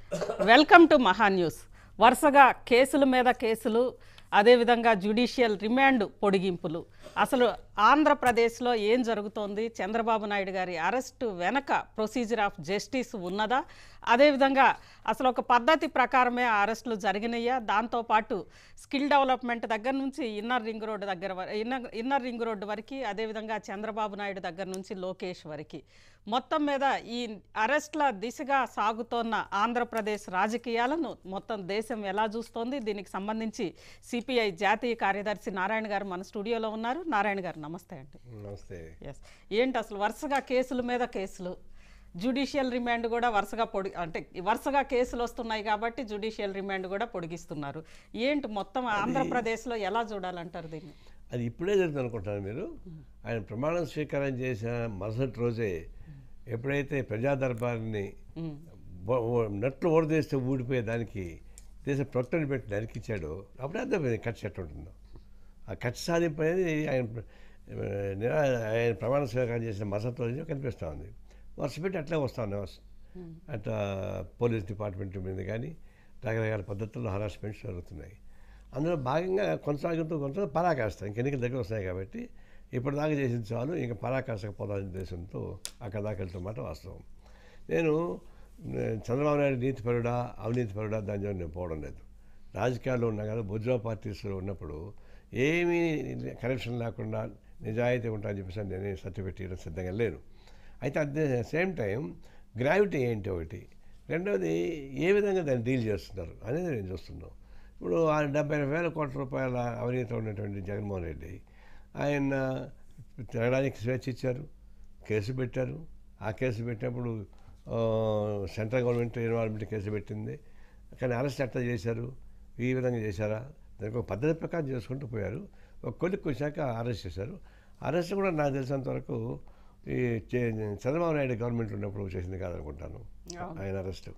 Welcome to మహా news వరుసగా కేసుల మీద కేసులు అదేవిధంగా జ్యుడిషియల్ రిమాండ్ పొడిగింపులు అసలు ఆంధ్రప్రదేశ్లో ఏం జరుగుతోంది చంద్రబాబు నాయుడు గారి అరెస్టు వెనక ప్రొసీజర్ ఆఫ్ జస్టిస్ ఉన్నదా అదేవిధంగా అసలు ఒక పద్ధతి ప్రకారమే ఆ అరెస్టులు జరిగినాయా దాంతోపాటు స్కిల్ డెవలప్మెంట్ దగ్గర నుంచి ఇన్నర్ రింగ్ రోడ్డు దగ్గర వ- ఇన్నర్ ఇన్నర్ రింగ్ రోడ్డు వరకు అదేవిధంగా చంద్రబాబు నాయుడు దగ్గర నుంచి లోకేష్ వరకు మొత్తం మీద ఈ అరెస్ట్ల దిశగా సాగుతోన్న ఆంధ్రప్రదేశ్ రాజకీయాలను మొత్తం దేశం ఎలా చూస్తోంది దీనికి సంబంధించి సిపిఐ జాతీయ కార్యదర్శి నారాయణ గారు మన స్టూడియోలో ఉన్నారు నారాయణ గారు నమస్తే అండి నమస్తే ఎస్ ఏంటి అసలు వరుసగా కేసుల మీద కేసులు జ్యుడిషియల్ రిమాండ్ కూడా వరుసగా పొడి అంటే వరుసగా కేసులు వస్తున్నాయి కాబట్టి జ్యుడిషియల్ రిమాండ్ కూడా పొడిగిస్తున్నారు ఏంటి మొత్తం ఆంధ్రప్రదేశ్లో ఎలా చూడాలంటారు దీన్ని అది ఇప్పుడే జరుగుతుంది అనుకుంటున్నారు మీరు ఆయన ప్రమాణ స్వీకారం చేసిన మరుసటి రోజే ఎప్పుడైతే ప్రజా దర్బార్ని ఉమ్, బో- ఓ- నట్లు ఓడదీస్తే ఊడిపోయే దానికి దేశ ప్రొక్టని పెట్టి నరికిచ్చాడు అప్పుడే అర్థమైంది ఖర్చు ఎట్లా ఉంటుందో ఆ ఖర్చు సాధింపు అనేది ఆయన ప్ర- ఆ, నిరా- ఆయన ప్రమాణ స్వీకారం చేసిన మరుసటి రోజు కనిపిస్తూ ఉంది వర్ష పెట్టి అట్లే వస్తూ ఉన్నాయి వర్ష అట్లా పోలీస్ డిపార్ట్మెంట్ మీద కానీ రకరకాల పద్ధతుల్లో హరాస్మెంట్స్ జరుగుతున్నాయి అందులో భాగంగా కొనసాగుతూ కొంత పరాకాష్ట ఇంక ఎన్నికల దగ్గర వస్తున్నాయి కాబట్టి ఇప్పటిదాకా చేసిన చాలు ఇంకా పరాకాష్టకపోదాని ఉద్దేశంతో అక్కడ దాకా వెళ్తున్నమాట వాస్తవం నేను ఆ, చంద్రబాబు నాయుడు నీతిపరుడా అవినీతిపరుడా దాని జోలికి నేను పోవడం లేదు రాజకీయాల్లో ఉన్నా కదా బుజ్రా పార్టీస్లో ఉన్నప్పుడు ఏమీ కరప్షన్ లేకుండా నిజాయితీ ఉంటా అని చెప్పేసి నేను సర్టిఫికెట్ ఇవ్వడం సిద్ధంగా లేను అయితే at the same time gravity ఏంటి ఒకటి రెండవది ఏ విధంగా దాన్ని డీల్ చేస్తున్నారు అనేది నేను చూస్తున్నాను ఇప్పుడు ఆ డెబ్బై వేల కోట్ల రూపాయల అవినీతి ఉన్నటువంటి జగన్మోహన్ రెడ్డి ఆయన తిరగడానికి స్వేచ్ఛ ఇచ్చారు కేసు పెట్టారు ఆ కేసు పెట్టినప్పుడు ఆ, సెంట్రల్ గవర్నమెంట్ ఎన్వైర్మెంట్ కేసు పెట్టింది కానీ అరెస్ట్ ఎట్లా చేశారు ఈ విధంగా చేశారా దానికి ఒక పద్ధతి ప్రకారం చేసుకుంటూ పోయారు ఒక కొలిక్కి వచ్చాక అరెస్ట్ చేశారు అరెస్ట్ కూడా నాకు తెలిసినంత వరకు ఈ చే- చంద్రబాబు నాయుడు గవర్నమెంట్ ఉన్నప్పుడు చేసింది కాదనుకుంటాను అవును. ఆయన అరెస్ట్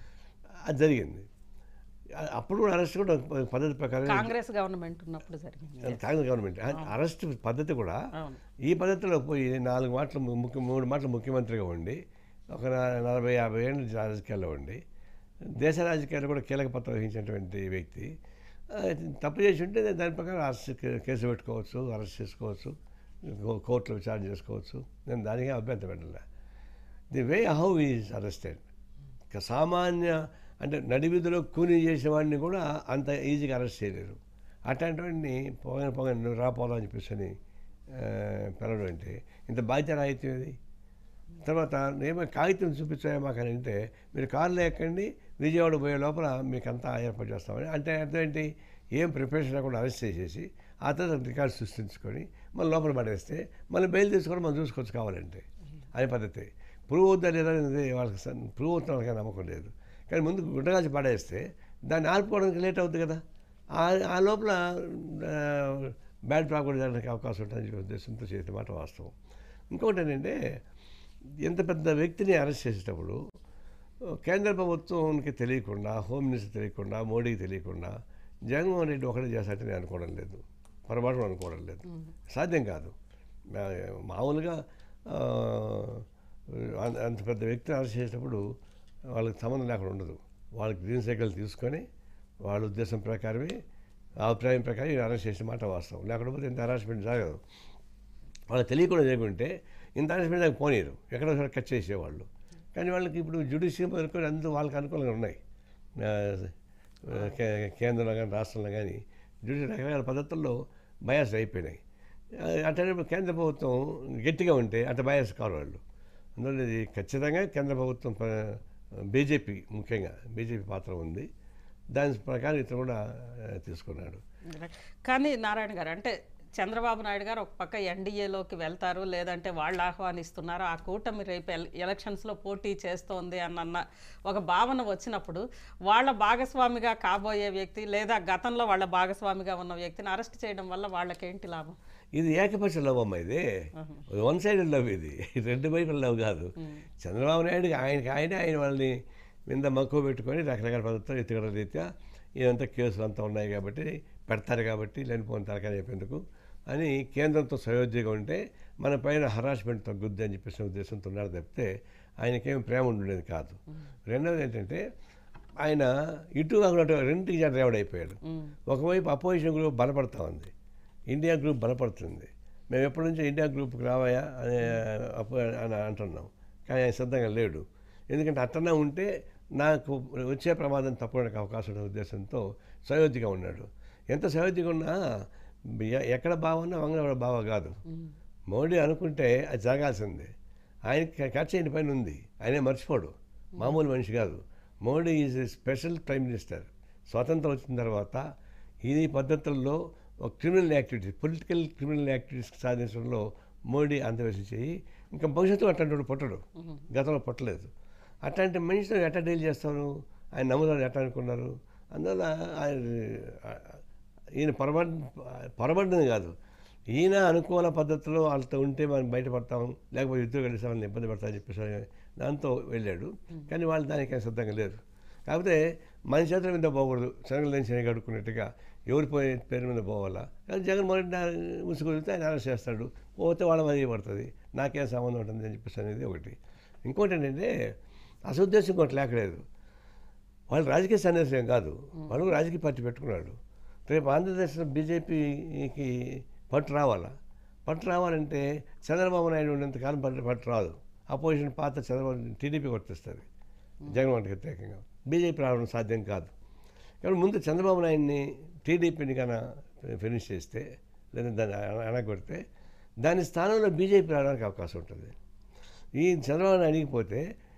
అది జరిగింది అ- అప్పుడు కూడా అరెస్ట్ కూడా ఒక పద్ధతి ప్రకారం కాంగ్రెస్ గవర్నమెంట్ ఉన్నప్పుడు జరిగింది కాంగ్రెస్ గవర్నమెంట్ అరెస్ట్ పద్ధతి కూడా అవును ఈ పద్ధతిలో పోయి నాలుగు మాటలు ము- ముఖ్య మూడు మాటలు ముఖ్యమంత్రిగా ఉండి ఒక నా- నలభై యాభై ఏళ్ళు రాజకీయాల్లో ఉండి దేశ రాజకీయాల్లో కూడా కీలక పాత్ర వహించినటువంటి వ్యక్తి ఆ, తప్పు చేసి ఉంటే దాని ప్రకారం అరెస్ట్ కే- కేసు పెట్టుకోవచ్చు అరెస్ట్ చేసుకోవచ్చు కో- కోర్టులో విచారణ చేసుకోవచ్చు నేను దానికి అభ్యంతరం పెట్టలే the way how is arrested ఇక సామాన్య అంటే నడివిధిలో కూని చేసేవాడిని కూడా అంత ఈజీగా అరెస్ట్ చేయలేరు అట్లాంటివాడిని పొగని పొగని నువ్వు రాపోదా అని చెప్పేసి అని ఆ, పిలవడం అంటే ఇంత బాధ్యత రాయితీ అది తర్వాత ఏమో కాగితం చూపించాయా మాకు అని అంటే మీరు కార్లో ఎక్కండి విజయవాడ పోయే లోపల మీకు అంతా ఏర్పాటు చేస్తామని అంటే అర్థం ఏంటి ఏం ప్రిపరేషన్ లేకుండా అరెస్ట్ చేసేసి ఆ తర్వాత రికార్డు సృష్టించుకొని మళ్ళీ లోపల పడేస్తే మళ్ళీ బయలు తీసుకొని మనం చూసుకోవచ్చు కావాలంటే అనే పద్ధతి ప్రూవ్ అవుద్దా లేదా అనేది వాళ్ళకి సన్- ప్రూవ్ అవుతున్న వాళ్ళకి నమ్మకం లేదు కానీ ముందు గుడ్డగాల్చి పడేస్తే దాన్ని ఆర్పుకోవడానికి లేట్ అవుతుంది కదా ఆ- ఆ లోపల బ్యాడ్ ప్రాపర్టీ జరగడానికి అవకాశం ఉంటుందని చెప్పే ఉద్దేశంతో చేసే మాట వాస్తవం ఇంకొకటి ఏంటంటే ఎంత పెద్ద వ్యక్తిని అరెస్ట్ చేసేటప్పుడు కేంద్ర ప్రభుత్వానికి తెలియకుండా హోమ్ మినిస్టర్ తెలియకుండా మోడీకి తెలియకుండా జగన్మోహన్ రెడ్డి ఒకటే చేస్తాడని నేను అనుకోవడం లేదు పొరపాటు అనుకోవడం లేదు సాధ్యం కాదు మా- మామూలుగా ఆ, అంత- అంత పెద్ద వ్యక్తిని అరెస్ట్ చేసేటప్పుడు వాళ్ళకి సంబంధం లేకుండా ఉండదు వాళ్ళకి గ్రీన్ సైకిల్ తీసుకొని వాళ్ళ ఉద్దేశం ప్రకారమే ఆ అభిప్రాయం ప్రకారం ఈయన అరెస్ట్ చేసిన మాట వాస్తవం లేకపోతే ఇంత హరాస్మెంట్ జరగదు వాళ్ళకి తెలియకుండా చేయకుంటే ఇంత హరాస్మెంట్ దాకా పోనీరు ఎక్కడో ఒకసారి కట్ చేసేవాళ్ళు కానీ వాళ్ళకి ఇప్పుడు జ్యుడిషియల్ వరకు అందరూ వాళ్ళకి అనుకూలంగా ఉన్నాయి ఆ, కే- కేంద్రంలో కానీ రాష్ట్రంలో కానీ జ్యుడిషియల్ రకరకాల పద్ధతుల్లో బయాస్ అయిపోయినాయి ఆ, అట్లనే కేంద్ర ప్రభుత్వం గట్టిగా ఉంటే అట్ట బయాస్ కావాలి వాళ్ళు అందువల్ల ఇది ఖచ్చితంగా కేంద్ర ప్రభుత్వం ప- బీజేపీ ముఖ్యంగా బీజేపీ పాత్ర ఉంది దాని ప్రకారం ఇతను కూడా ఆ, తీసుకున్నాడు కానీ నారాయణ గారు అంటే చంద్రబాబు నాయుడు గారు ఒక పక్క ఎన్డీఏలోకి వెళ్తారు లేదంటే వాళ్ళు ఆహ్వానిస్తున్నారు ఆ కూటమి రేపు ఎల- ఎలక్షన్స్లో పోటీ చేస్తోంది అన్న ఒక భావన వచ్చినప్పుడు వాళ్ళ భాగస్వామిగా కాబోయే వ్యక్తి లేదా గతంలో వాళ్ళ భాగస్వామిగా ఉన్న వ్యక్తిని అరెస్ట్ చేయడం వల్ల వాళ్ళకేంటి లాభం ఇది ఏకపక్ష లవ్ అమ్మ ఇది వన్ సైడ్ లవ్ ఇది రెండు వైపుల లవ్ కాదు చంద్రబాబు నాయుడుకి ఆయనకి ఆయనే ఆయన వాళ్ళని మీద మక్కువ పెట్టుకొని రకరకాల పద్ధతులు ఎత్తుగడ రీత్యా ఇదంతా కేసులు అంతా ఉన్నాయి కాబట్టి పెడతారు కాబట్టి లేనిపోయిన తరకాని చెప్పేందుకు అని కేంద్రంతో సయోధ్యగా ఉంటే మన పైన హరాస్మెంట్ తగ్గుద్ది అని చెప్పేసిన ఉద్దేశంతో ఉన్నారు తప్పితే ఆయనకేం ప్రేమ ఉండేది కాదు రెండవది ఏంటంటే ఆయన ఇటు కాకుండా రెండింటికి డ్రైవర్ అయిపోయాడు ఉమ్, ఒకవైపు అపోజిషన్ గ్రూప్ బలపడతా ఉంది ఇండియా గ్రూప్ బలపడుతుంది మేము ఎప్పటి నుంచో ఇండియా గ్రూప్కి రావాయా అని అప్పు అని అంటున్నాం కానీ ఆయన సిద్ధంగా లేడు ఎందుకంటే అట్టనే ఉంటే నాకు వచ్చే ప్రమాదం తప్పడానికి అవకాశం ఉన్న ఉద్దేశంతో సయోధ్యగా ఉన్నాడు ఎంత సయోధ్యగా ఉన్నా ఎ- ఎక్కడ బాగున్నా వంగడ బావ కాదు ఉమ్, మోడీ అనుకుంటే అది జరగాల్సిందే ఆయన ఖర్చు అయిన పైన ఉంది ఆయనే మర్చిపోడు మామూలు మనిషి కాదు Modi is a special prime minister స్వాతంత్రం వచ్చిన తర్వాత ఈ పద్ధతుల్లో ఒక criminal activities political criminal activities సాధించడంలో మోడీ అంతవేసి చేయి ఇంకా భవిష్యత్తు అట్లాంటి వాడు పుట్టడు గతంలో పుట్టలేదు అట్లాంటి మనిషితో ఎట్లా డీల్ చేస్తాను ఆయన నమ్ముతారు ఎట్లా అనుకున్నారు అందువల్ల ఆయన ఈయన పొరబడి పొరబడ్డది కాదు ఈయన అనుకూల పద్ధతిలో వాళ్ళతో ఉంటే మనం బయటపడతాం లేకపోతే యుద్ధం కలిసి వాళ్ళని ఇబ్బంది పడతామని చెప్పేసి దాంతో వెళ్ళాడు కానీ వాళ్ళు దానికి సిద్ధంగా లేరు కాకపోతే మన చేతుల మీద పోకూడదు శనగలు లేని శనగ అడుక్కున్నట్టుగా ఎవరి పోయే పేరు మీద పోవాలా కానీ జగన్మోహన్ రెడ్డి ముసుగురితే ఆయన అరెస్ట్ చేస్తాడు పోతే వాళ్ళ మీద పడుతుంది నాకేం సంబంధం ఉంటుంది అని చెప్పేసి అనేది ఒకటి ఇంకోటి ఏంటంటే అసదుద్దేశం ఇంకోటి లేకలేదు వాళ్ళు రాజకీయ సన్యాసం కాదు వాళ్ళు రాజకీయ పార్టీ పెట్టుకున్నాడు రేపు ఆంధ్రప్రదేశ్లో బీజేపీకి పట్టు రావాలా పట్టు రావాలంటే చంద్రబాబు నాయుడు ఉన్నంతకాలం పట్టు పట్టు రాదు అపోజిషన్ పాత చంద్రబాబు టీడీపీ వర్తిస్తుంది జగన్మోహన్కి వ్యతిరేకంగా బీజేపీ రావడం సాధ్యం కాదు కాబట్టి ముందు చంద్రబాబు నాయుడిని టీడీపీని కన్నా ఫినిష్ చేస్తే లేదా దాన్ని అణ- అణగొడితే దాని స్థానంలో బీజేపీ రావడానికి అవకాశం ఉంటుంది ఈ చంద్రబాబు నాయుడు అడిగిపోతే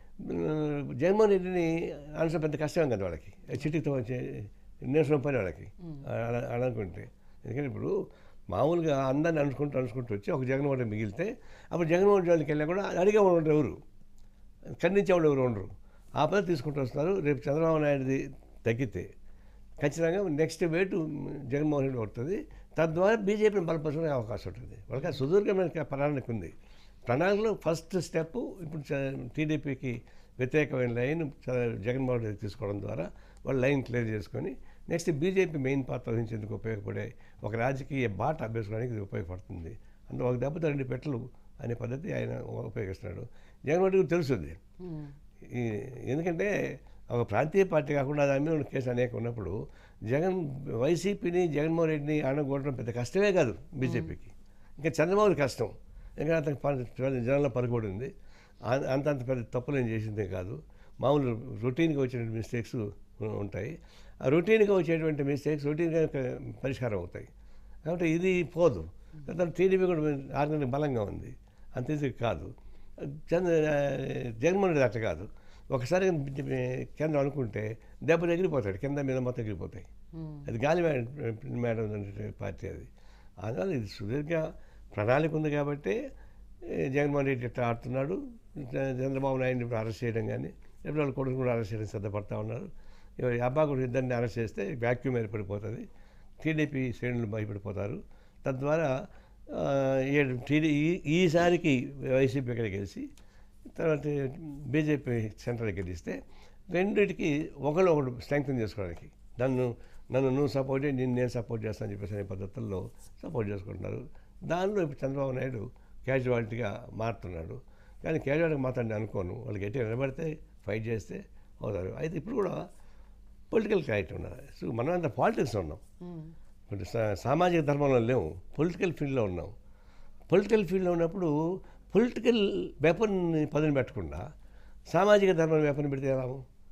ఉమ్, జగన్మోహన్ రెడ్డిని అనడం పెద్ద కష్టం కదా వాళ్ళకి చిటితో వచ్చే నేర్చుకున్న పని వాళ్ళకి అలా- అలా అనుకుంటే ఎందుకంటే ఇప్పుడు మామూలుగా అందరిని అనుకుంటూ అనుకుంటూ వచ్చి ఒక జగన్మోహన్ రెడ్డి మిగిలితే అప్పుడు జగన్మోహన్ రెడ్డి వాళ్ళకి వెళ్ళినా కూడా అడిగే వాళ్ళు ఉండరు ఎవరు ఖండించే వాళ్ళు ఎవరు ఉండరు ఆ పద్ధతి తీసుకుంటూ వస్తున్నారు రేపు చంద్రబాబు నాయుడుది తగ్గితే ఖచ్చితంగా నెక్స్ట్ వేటు జగన్మోహన్ రెడ్డి పడుతుంది తద్వారా బీజేపీని బలపరచడానికి అవకాశం ఉంటుంది వాళ్ళకి ఆ సుదీర్ఘమైన ప్రణాళిక ఉంది ప్రణాళికలో ఫస్ట్ స్టెప్ ఇప్పుడు టీడీపీకి వ్యతిరేకమైన లైన్ చ- జగన్మోహన్ రెడ్డి తీసుకోవడం ద్వారా వాళ్ళు లైన్ క్లియర్ చేసుకొని నెక్స్ట్ బీజేపీ మెయిన్ పాత్ర వహించేందుకు ఉపయోగపడే ఒక రాజకీయ బాట అభ్యసించడానికి ఇది ఉపయోగపడుతుంది అందులో ఒక దెబ్బతో రెండు పెట్టలు అనే పద్ధతి ఆయన ఉపయోగిస్తున్నాడు జగన్మోహన్ రెడ్డికి తెలుస్తుంది ఉమ్, ఈ ఎందుకంటే ఒక ప్రాంతీయ పార్టీ కాకుండా దాని మీద ఉన్న కేసు అనేక ఉన్నప్పుడు జగన్ వైసీపీని జగన్మోహన్ రెడ్డిని ఆడగొట్టడం పెద్ద కష్టమే కాదు బీజేపీకి ఇంకా చంద్రబాబు కష్టం ఇంకా అతనికి ప- జనంలో పలుకుబడి ఉంది ఆ- అంత అంత పెద్ద తప్పులు ఏం చేసిందే కాదు మామూలు రొటీన్గా వచ్చిన మిస్టేక్స్ ఉంటాయి ఆ రొటీన్గా వచ్చేటువంటి మిస్టేక్స్ రొటీన్గా పరిష్కారం అవుతాయి కాబట్టి ఇది పోదు తర్వాత టీడీపీ కూడా ఆర్గనైజ్ బలంగా ఉంది అంత ఈజీ కాదు చంద్ర జగన్మోహన్ రెడ్డి అట్ట కాదు ఒకసారి కేంద్రం అనుకుంటే దెబ్బ ఎగిరిపోతాడు కింద మీద మొత్తం ఎగిరిపోతాయి ఉమ్, అది గాలి మేడ- మేడం అనే పార్టీ అది అందువల్ల ఇది సుదీర్ఘ ప్రణాళిక ఉంది కాబట్టి ఏ, జగన్మోహన్ రెడ్డి ఇట్లా ఆడుతున్నాడు చ- చంద్రబాబు నాయుడు ఇప్పుడు అరెస్ట్ చేయడం కానీ ఎప్పుడు వాళ్ళ కొడుకు కూడా అరెస్ట్ చేయడం సిద్ధపడతా ఉన్నారు ఇవాళ ఈ అబ్బా కూడా ఇద్దరిని అరెస్ట్ చేస్తే వ్యాక్యూమ్ ఏర్పడిపోతుంది టీడీపీ శ్రేణులు భయపడిపోతారు తద్వారా ఆ, ఏడు టీడీ ఈ- ఈసారికి వైసీపీ ఇక్కడ గెలిచి తర్వాత బీజేపీ సెంట్రల్ గెలిస్తే రెండింటికి ఒకళ్ళు ఒకడు స్ట్రెంగ్తన్ చేసుకోవడానికి నన్ను నన్ను నువ్వు సపోర్ట్ చేయి నేను నేను సపోర్ట్ చేస్తానని చెప్పేసి అనే పద్ధతుల్లో సపోర్ట్ చేసుకుంటున్నారు దానిలో ఇప్పుడు చంద్రబాబు నాయుడు క్యాజువాలిటీగా మారుతున్నాడు కానీ క్యాజువాలిటీగా మాత్రం నేను అనుకోను వాళ్ళు గట్టిగా నిలబడితే ఫైట్ చేస్తే అవుతారు అయితే ఇప్పుడు కూడా పొలిటికల్ క్లారిటీ ఉన్నారు సో మనం అంత పాలిటిక్స్ ఉన్నాం ఉమ్, ఇప్పుడు సా- సామాజిక ధర్మంలో లేవు పొలిటికల్ ఫీల్డ్లో ఉన్నాం పొలిటికల్ ఫీల్డ్లో ఉన్నప్పుడు పొలిటికల్ వెపన్ పదును పెట్టకుండా సామాజిక ధర్మం వెపన్ పెడితే ఎలా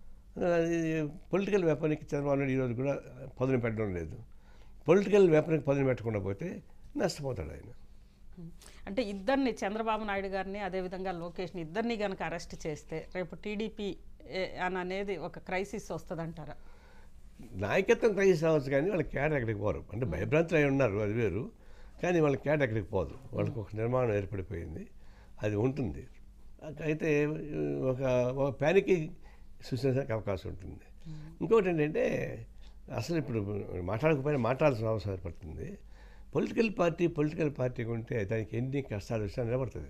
అది పొలిటికల్ వెపన్కి చంద్రబాబు నాయుడు ఈరోజు కూడా పదును పెట్టడం లేదు పొలిటికల్ వెపన్కి పదును పెట్టకుండా పోతే నష్టపోతాడు ఆయన ఉమ్. అంటే ఇద్దరిని చంద్రబాబు నాయుడు గారిని అదేవిధంగా లోకేష్ని ఇద్దరిని కనుక అరెస్ట్ చేస్తే రేపు టీడీపీ అని అనేది ఒక క్రైసిస్ వస్తుందంటారా నాయకత్వం క్రైసిస్ అవ్వచ్చు కానీ వాళ్ళ క్యాడర్ ఎక్కడికి పోరు అంటే భయభ్రాంతులు అయి ఉన్నారు అది వేరు కానీ వాళ్ళ క్యాడర్ ఎక్కడికి పోదు వాళ్ళకి ఒక నిర్మాణం ఏర్పడిపోయింది అది ఉంటుంది అయితే ఒక ఒక ప్యానిక్ సృష్టించడానికి అవకాశం ఉంటుంది ఇంకోటి ఏంటంటే అసలు ఇప్పుడు మాట్లాడకపోయినా మాట్లాడాల్సిన అవసరం ఏర్పడుతుంది పొలిటికల్ పార్టీ పొలిటికల్ పార్టీకి ఉంటే దానికి ఎన్ని కష్టాలు వచ్చినా నిలబడుతుంది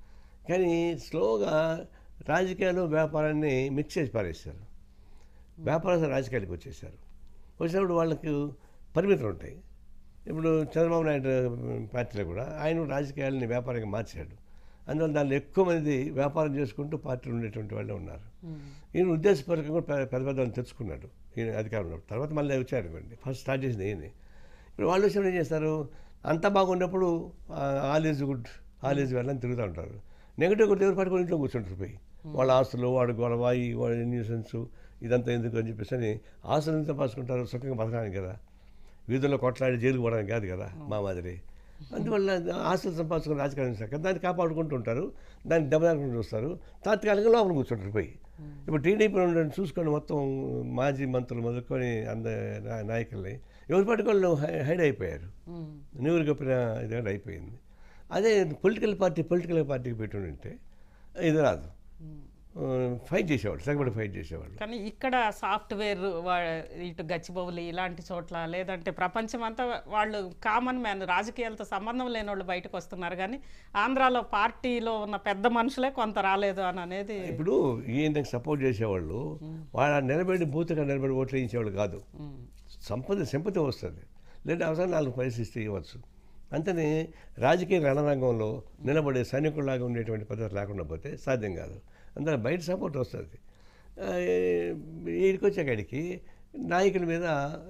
కానీ స్లోగా రాజకీయాలు వ్యాపారాన్ని మిక్స్ చేసి పారేస్తారు వ్యాపారస్తులు రాజకీయాలకు వచ్చేసారు వచ్చినప్పుడు వాళ్ళకు పరిమితులు ఉంటాయి ఇప్పుడు చంద్రబాబు నాయుడు పార్టీలో కూడా ఆయన రాజకీయాలని వ్యాపారంగా మార్చాడు అందువల్ల దానిలో ఎక్కువ మంది వ్యాపారం చేసుకుంటూ పార్టీలు ఉండేటువంటి వాళ్ళే ఉన్నారు ఈయన ఉద్దేశపూర్వకంగా కూడా పెద్ద పెద్ద పెద్దలను తెచ్చుకున్నాడు ఈయన అధికారంలో తర్వాత మళ్ళీ వచ్చారు అనుకోండి ఫస్ట్ స్టార్ట్ చేసింది ఈయన ఇప్పుడు వాళ్ళు వచ్చినప్పుడు ఏం చేస్తారు అంత బాగున్నప్పుడు all is good all is well అని తిరుగుతూ ఉంటారు నెగిటివ్ కూడా ఎవరు పట్టుకొని ఇంట్లో కూర్చుంటారు పోయి వాళ్ళ ఆస్తులు వాడి గొడవ ఈ వాడి న్యూసెన్స్ ఇదంతా ఎందుకు అని చెప్పేసి అని ఆస్తులు ఎంత పాసుకుంటారు సుఖంగా బతకడానికి కదా వీధుల్లో కొట్లాడి జైలుకు పోవడానికి కాదు కదా మా మాదిరి అందువల్ల ఆస్తులు సంపాదించుకుని రాజకీయం చేశాక దాన్ని కాపాడుకుంటూ ఉంటారు దాన్ని దెబ్బతాకుండా చూస్తారు తాత్కాలికంగా లోపల కూర్చుంటారు పోయి ఇప్పుడు టీడీపీ ఉండండి చూసుకొని మొత్తం మాజీ మంత్రులు మొదలుకొని అంద నా- నాయకుల్ని ఎవరి పట్టుకోళ్ళు హైడ్ అయిపోయారు నీరు కప్పిన ఇది అయిపోయింది అదే పొలిటికల్ పార్టీ పొలిటికల్ పార్టీకి పెట్టుంటే ఇది రాదు ఫైట్ చేసేవాళ్ళు సగబడి ఫైట్ చేసేవాళ్ళు కానీ ఇక్కడ సాఫ్ట్వేర్ వా- ఇటు గచ్చిబౌలి ఇలాంటి చోట్ల లేదంటే ప్రపంచం అంతా వాళ్ళు కామన్ మ్యాన్ రాజకీయాలతో సంబంధం లేని వాళ్ళు బయటకు వస్తున్నారు కానీ ఆంధ్రాలో పార్టీలో ఉన్న పెద్ద మనుషులే కొంత రాలేదు అని అనేది ఇప్పుడు ఈయనకి సపోర్ట్ చేసేవాళ్ళు వాళ్ళ నిలబడి బూత్గా నిలబడి ఓట్లు వేయించేవాళ్ళు కాదు ఉమ్. సంపద సంపద వస్తుంది లేదా అవసరం నాలుగు పైసలు ఇస్తే ఇవ్వచ్చు అంతనే రాజకీయ రణరంగంలో నిలబడే సైనికుల్లాగా ఉండేటువంటి పద్ధతి లేకుండా పోతే సాధ్యం కాదు అందులో బయట సపోర్ట్ వస్తుంది వీడికి వచ్చేకాడికి నాయకుల మీద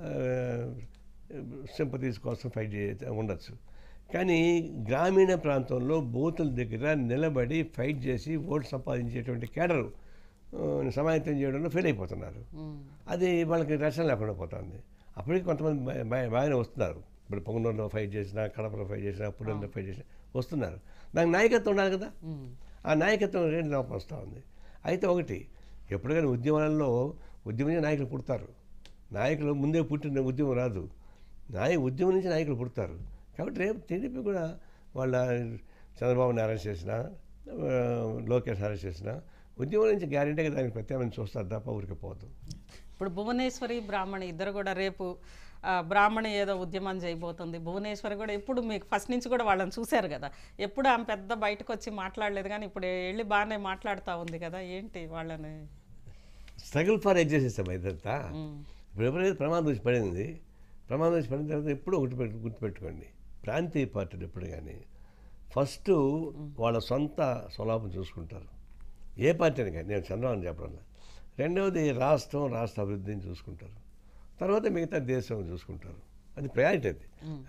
సింపతీస్ కోసం ఫైట్ చే ఉండొచ్చు కానీ గ్రామీణ ప్రాంతంలో బూతుల దగ్గర నిలబడి ఫైట్ చేసి ఓటు సంపాదించేటువంటి కేడరు ఆ, సమాయత్తం చేయడంలో ఫెయిల్ అయిపోతున్నారు ఉమ్. అది వాళ్ళకి రక్షణ లేకుండా పోతుంది అప్పటికి కొంతమంది బా- బా- బాగానే వస్తున్నారు ఇప్పుడు పొంగనూరులో ఫైట్ చేసినా కడపలో ఫైట్ చేసినా పుల్లూరులో ఫైట్ చేసినా వస్తున్నారు దానికి నాయకత్వం ఉండాలి కదా ఉమ్. ఆ నాయకత్వం రెండు లోపం వస్తూ ఉంది అయితే ఒకటి ఎప్పటికైనా ఉద్యమాలలో ఉద్యమించే నాయకులు పుడతారు నాయకులు ముందే పుట్టిన ఉద్యమం రాదు నాయ ఉద్యమం నుంచి నాయకులు పుడతారు కాబట్టి రేపు టీడీపీ కూడా వాళ్ళ చంద్రబాబుని అరెస్ట్ చేసిన లోకేష్ అరెస్ట్ చేసిన ఉద్యమం నుంచి గ్యారెంటీగా దానికి ప్రత్యామ్నాయం చూస్తారు తప్ప ఊరికి పోదు ఇప్పుడు భువనేశ్వరి బ్రాహ్మణి ఇద్దరు కూడా రేపు ఆ, బ్రాహ్మణి ఏదో ఉద్యమం చేయబోతుంది భువనేశ్వరి కూడా ఎప్పుడు మీకు ఫస్ట్ నుంచి కూడా వాళ్ళని చూశారు కదా ఎప్పుడు ఆమె పెద్ద బయటకు వచ్చి మాట్లాడలేదు కానీ ఇప్పుడు వెళ్ళి బాగానే మాట్లాడుతూ ఉంది కదా ఏంటి వాళ్ళని స్ట్రగుల్ ఫర్ ఎగ్జిస్టెన్స్ ఇదంతా ఉమ్. ఇప్పుడు ఎప్పుడైతే ప్రమాదం వచ్చి పడింది ప్రమాదం వచ్చి పడిన తర్వాత ఎప్పుడు ఒకటి పెట్టు గుర్తుపెట్టుకోండి ప్రాంతీయ పార్టీలు ఎప్పుడు కానీ ఫస్ట్ వాళ్ళ సొంత స్వలాభం చూసుకుంటారు ఏ పార్టీ అని కానీ నేను చంద్రబాబు చెప్పడం రెండవది రాష్ట్రం రాష్ట్ర అభివృద్ధిని చూసుకుంటారు తర్వాత మిగతా దేశం చూసుకుంటారు అది ప్రయారిటీ అది